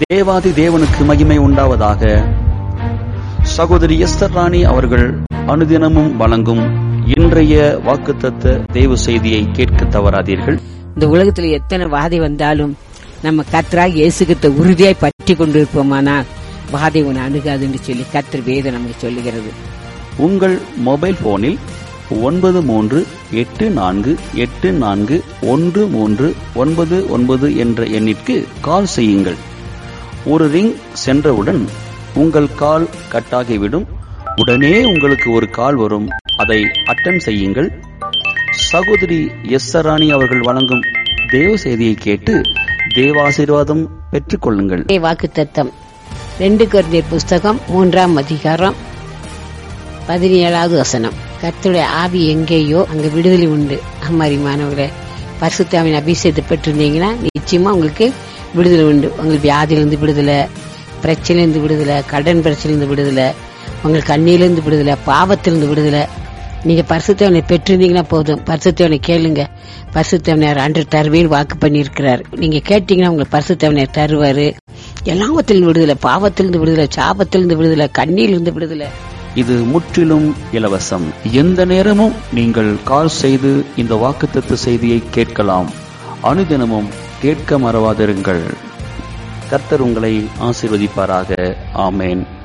தேவாதி தேவனுக்கு மகிமை உண்டாவதாக சகோதரி எஸ்தர் ராணி அவர்கள் அனுதினமும் வழங்கும் இன்றைய வாக்குத்தத்த தேவ செய்தியை கேட்க தவறாதீர்கள் இந்த உலகத்துல எத்தனை வாதை வந்தாலும் நம்ம கத்தராக இயேசுகிட்ட உறுதியாய் பற்றி கொண்டிருப்போமானால் வாதை உன்னை அணுகாதுன்னு சொல்லி கத்தர் வேதம் நமக்கு சொல்லுகிறது உங்கள் மொபைல் போனில் ஒன்பது மூன்று எட்டு நான்கு எட்டு நான்கு ஒன்று மூன்று ஒன்பது ஒன்பது என்ற எண்ணிற்கு கால் செய்யுங்கள் ஒரு ரிங் சென்றவுடன் உங்கள் கால் கட்டாகிவிடும் உடனே உங்களுக்கு ஒரு கால் வரும் அதை அட்டன் செய்யுங்கள் சகோதரி எஸ் ராணி அவர்கள் வழங்கும் தேவ செய்தியை கேட்டு தேவாசீர்வாதம் பெற்றுக்கொள்ளுங்கள் வாக்கு தத்தம் ரெண்டு குழந்தையர் புஸ்தகம் மூன்றாம் அதிகாரம் பதினேழாவது வசனம் கர்த்தருடைய ஆவி எங்கேயோ அங்க விடுதலை உண்டு அம்மாரிமானவர்களே பரிசுத்தாவின் அபிஷேகத்தை பெற்றிருந்தீங்கன்னா நிச்சயமா உங்களுக்கு விடுதலை உண்டு உங்களுக்கு வியாதியிலிருந்து விடுதலை பிரச்சனையிலிருந்து விடுதலை கடன் பிரச்சனையிலிருந்து விடுதலை உங்களுக்கு கண்ணியிலிருந்து விடுதலை பாவத்திலிருந்து விடுதலை நீங்க பரிசுத்தவனை பெற்றிருந்தீங்கன்னா போதும் பரிசுத்தவனை கேளுங்க பரிசுத்தவனர் அன்று தருவேன் வாக்கு பண்ணியிருக்கிறார் நீங்க கேட்டீங்கன்னா உங்களுக்கு பரிசுத்தவனர் தருவாரு எல்லாவத்திலிருந்து விடுதலை பாவத்திலிருந்து விடுதலை சாபத்திலிருந்து விடுதலை கண்ணியிலிருந்து விடுதலை இது முற்றிலும் இலவசம் எந்த நேரமும் நீங்கள் கால் செய்து இந்த வாக்குத்தத்த செய்தியை கேட்கலாம் அனுதினமும் கேட்க மறவாதிருங்கள் கர்த்தர் உங்களை ஆசீர்வதிப்பாராக ஆமேன்